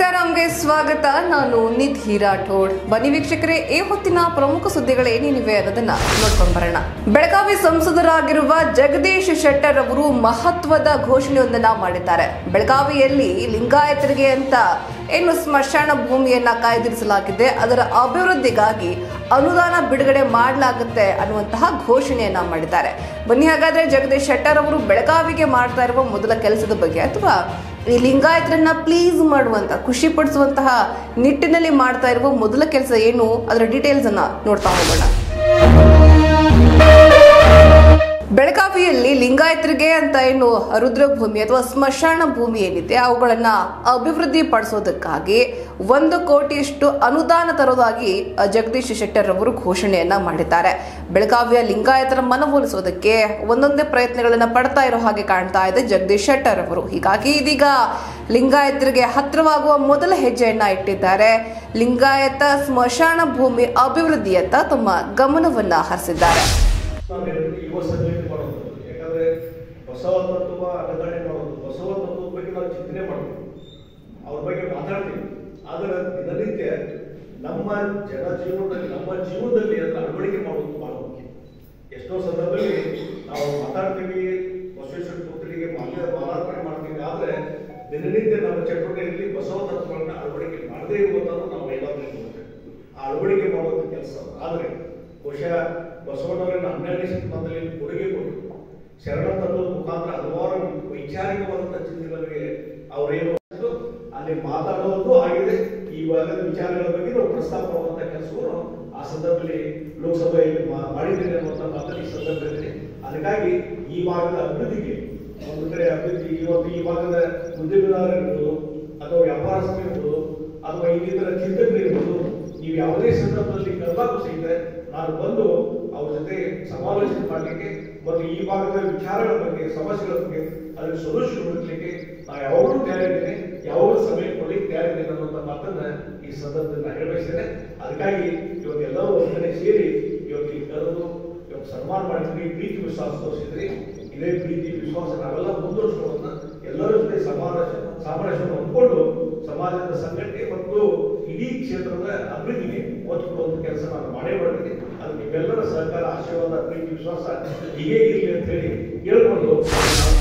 ಸೀತಾರಾಮ್ಗೆ ಸ್ವಾಗತ ನಾನು ನಿಧಿ ರಾಠೋಡ್ ಬನ್ನಿ ವೀಕ್ಷಕರೇ ಈ ಹೊತ್ತಿನ ಪ್ರಮುಖ ಸುದ್ದಿಗಳೇನೇನಿವೆ ಅನ್ನೋದನ್ನ ನೋಡ್ಕೊಂಡು ಬರೋಣ ಬೆಳಗಾವಿ ಸಂಸದರಾಗಿರುವ ಜಗದೀಶ್ ಶೆಟ್ಟರ್ ಅವರು ಮಹತ್ವದ ಘೋಷಣೆಯೊಂದನ್ನ ಮಾಡಿದ್ದಾರೆ ಬೆಳಗಾವಿಯಲ್ಲಿ ಲಿಂಗಾಯತರಿಗೆ ಅಂತ ಏನು ಸ್ಮಶಾನ ಭೂಮಿಯನ್ನ ಕಾಯ್ದಿರಿಸಲಾಗಿದೆ ಅದರ ಅಭಿವೃದ್ಧಿಗಾಗಿ ಅನುದಾನ ಬಿಡುಗಡೆ ಮಾಡಲಾಗುತ್ತೆ ಅನ್ನುವಂತಹ ಘೋಷಣೆಯನ್ನ ಮಾಡಿದ್ದಾರೆ ಬನ್ನಿ ಹಾಗಾದ್ರೆ ಜಗದೀಶ್ ಶೆಟ್ಟರ್ ಅವರು ಬೆಳಗಾವಿಗೆ ಮಾಡ್ತಾ ಇರುವ ಮೊದಲ ಕೆಲಸದ ಬಗ್ಗೆ ಅಥವಾ ಈ ಲಿಂಗಾಯತರನ್ನ ಪ್ಲೀಸ್ ಮಾಡುವಂತ ಖುಷಿ ಪಡಿಸುವಂತಹ ನಿಟ್ಟಿನಲ್ಲಿ ಮಾಡ್ತಾ ಇರುವ ಮೊದಲ ಕೆಲಸ ಏನು ಅದರ ಡೀಟೇಲ್ಸ್ ಅನ್ನ ನೋಡ್ತಾ ಹೋಗೋಣ ಬೆಳಗಾವಿಯಲ್ಲಿ ಲಿಂಗಾಯತರಿಗೆ ಅಂತ ಏನು ರುದ್ರಭೂಮಿ ಅಥವಾ ಸ್ಮಶಾನ ಭೂಮಿ ಏನಿದೆ ಅವುಗಳನ್ನ ಅಭಿವೃದ್ಧಿ ಪಡಿಸೋದಕ್ಕಾಗಿ ಒಂದು ಕೋಟಿಯಷ್ಟು ಅನುದಾನ ತರೋದಾಗಿ ಅ, ಜಗದೀಶ್ ಶೆಟ್ಟರ್ ಅವರು ಘೋಷಣೆಯನ್ನ ಮಾಡಿದ್ದಾರೆ ಬೆಳಗಾವಿಯ ಲಿಂಗಾಯತರ ಮನವೊಲಿಸೋದಕ್ಕೆ ಒಂದೊಂದೇ ಪ್ರಯತ್ನಗಳನ್ನ ಪಡ್ತಾ ಇರೋ ಹಾಗೆ ಕಾಣ್ತಾ ಇದೆ ಜಗದೀಶ್ ಶೆಟ್ಟರ್ ಅವರು ಹೀಗಾಗಿ ಇದೀಗ ಲಿಂಗಾಯತರಿಗೆ ಹತ್ತಿರವಾಗುವ ಮೊದಲ ಹೆಜ್ಜೆಯನ್ನ ಇಟ್ಟಿದ್ದಾರೆ ಲಿಂಗಾಯತ ಸ್ಮಶಾನ ಭೂಮಿ ಅಭಿವೃದ್ಧಿಯತ್ತ ತಮ್ಮ ಗಮನವನ್ನ ಹರಿಸಿದ್ದಾರೆ ನಾವು ಯುವ ಸಂಘಟನೆ ಮಾಡೋದು ಯಾಕಂದ್ರೆ ಬಸವ ತತ್ವ ಅನುಕರಣೆ ಮಾಡೋದು ಬಸವ ತತ್ವದ ಬಗ್ಗೆ ನಾವು ಚಿಂತನೆ ಮಾಡ್ತೀವಿ ಅವ್ರ ಬಗ್ಗೆ ಮಾತಾಡ್ತೀವಿ ಆದರೆ ದಿನನಿತ್ಯ ನಮ್ಮ ಜನ ಜೀವನದಲ್ಲಿ ನಮ್ಮ ಜೀವನದಲ್ಲಿ ಅದನ್ನ ಅಳವಡಿಕೆ ಮಾಡೋದು ಬಹಳ ಮುಖ್ಯ ಎಷ್ಟೋ ಸಂದರ್ಭದಲ್ಲಿ ನಾವು ಮಾತಾಡ್ತೀವಿ ಬಸವೇಶ್ವರ ಪುತ್ರಿಗೆ ಮಾಲ್ಯ ಮಾಲಾರ್ಪಣೆ ಮಾಡ್ತೀವಿ ಆದ್ರೆ ದಿನನಿತ್ಯ ನಮ್ಮ ಚಟುವಟಿಕೆಯಲ್ಲಿ ಬಸವ ತತ್ವಗಳನ್ನ ಅಳವಡಿಕೆ ಮಾಡದೇ ಇರುವುದನ್ನು ನಾವು ಎಲ್ಲರೂ ನೋಡ್ತೇವೆ ಆ ಅಳವಡಿಕೆ ಮಾಡುವಂಥ ಕೆಲಸ ಆದರೆ ಬಹುಶಃ ಬಸವಣ್ಣವರನ್ನ ಹನ್ನೆರಡನೇ ಶತಮಾನದಲ್ಲಿ ಕೊಡುಗೆ ಕೊಟ್ಟರು ಶರಣ ತತ್ವದ ಮುಖಾಂತರ ಹಲವಾರು ವೈಚಾರಿಕವಾದಂಥ ಚಿಂತನೆಗಳಿಗೆ ಅವರೇನು ಅಲ್ಲಿ ಮಾತಾಡೋದು ಆಗಿದೆ ಈ ಭಾಗದ ವಿಚಾರಗಳ ಬಗ್ಗೆ ನಾವು ಪ್ರಸ್ತಾಪ ಮಾಡುವಂಥ ಕೆಲಸವನ್ನು ಆ ಸಂದರ್ಭದಲ್ಲಿ ಲೋಕಸಭೆಯಲ್ಲಿ ಮಾ- ಮಾಡಿದ್ದೇನೆ ಅನ್ನುವಂಥ ಮಾತನ್ನು ಈ ಸಂದರ್ಭದಲ್ಲಿ ಅದಕ್ಕಾಗಿ ಈ ಭಾಗದ ಅಭಿವೃದ್ಧಿಗೆ ಒಂದು ಕಡೆ ಅಭಿವೃದ್ಧಿ ಇವತ್ತು ಈ ಭಾಗದ ಉದ್ಯಮಿದಾರರಿರ್ಬೋದು ಅಥವಾ ವ್ಯಾಪಾರಸ್ಥರು ಇರ್ಬೋದು ಅಥವಾ ಇನ್ನಿತರ ಚಿಂತಕರು ಇರ್ಬೋದು ನೀವು ಯಾವುದೇ ಸಂದರ್ಭದಲ್ಲಿ ಕರೆದಾಗೂ ಸಹಿತ ನಾನು ಬಂದು ಅವ್ರ ಜೊತೆ ಸಮಾಲೋಚನೆ ಮಾಡಲಿಕ್ಕೆ ಮತ್ತು ಈ ಭಾಗದ ವಿಚಾರಗಳ ಬಗ್ಗೆ ಸಮಸ್ಯೆಗಳ ಬಗ್ಗೆ ಅದಕ್ಕೆ ಸೊಲ್ಯೂಷನ್ ಹುಡುಕ್ಲಿಕ್ಕೆ ನಾ ಯಾವಾಗಲೂ ತಯಾರಿದ್ದೇನೆ ಯಾವಾಗಲೂ ಸಮಯ ಕೊಡ್ಲಿಕ್ಕೆ ತಯಾರಿದ್ದೇನೆ ಅನ್ನುವಂಥ ಮಾತನ್ನ ಈ ಸಂದರ್ಭದಲ್ಲಿ ನಾನು ಹೇಳಬಯಸ್ತೇನೆ ಅದಕ್ಕಾಗಿ ಇವತ್ತು ಎಲ್ಲರೂ ಒಂದ್ ಕಡೆ ಸೇರಿ ಇವತ್ತು ಈ ಕರೆದು ಇವತ್ತು ಸನ್ಮಾನ ಮಾಡಿದ್ರಿ ಪ್ರೀತಿ ವಿಶ್ವಾಸ ತೋರಿಸಿದ್ರಿ ಇದೇ ಪ್ರೀತಿ ವಿಶ್ವಾಸ ನಾವೆಲ್ಲ ಮುಂದುವರಿಸ್ಕೊಳ್ಳೋದನ್ನ ಎಲ್ಲರ ಜೊತೆ ಸಮಾನ ಸಾಮರಸ್ಯವನ್ನು ಹೊಂದ್ಕೊಂಡು ಸಮಾಜದ ಸಂಘಟನೆ ಮತ್ತು ಇಡೀ ಕ್ಷೇತ್ರದ ಅಭಿವೃದ್ಧಿಗೆ ಒತ್ತು ಕೊಡುವಂತ ಕೆಲಸ ನಾನು ಮಾಡೇ ಮಾಡ್ತೀನಿ ಅದು ನಿಮ್ಮೆಲ್ಲರ ಸಹಕಾರ ಆಶೀರ್ವಾದ ಪ್ರೀತಿ ವಿಶ್ವಾಸ ಹೀಗೆ ಇರಲಿ ಅಂತ ಹೇಳಿ ಹೇಳ್ಕೊಂಡು ನಾನು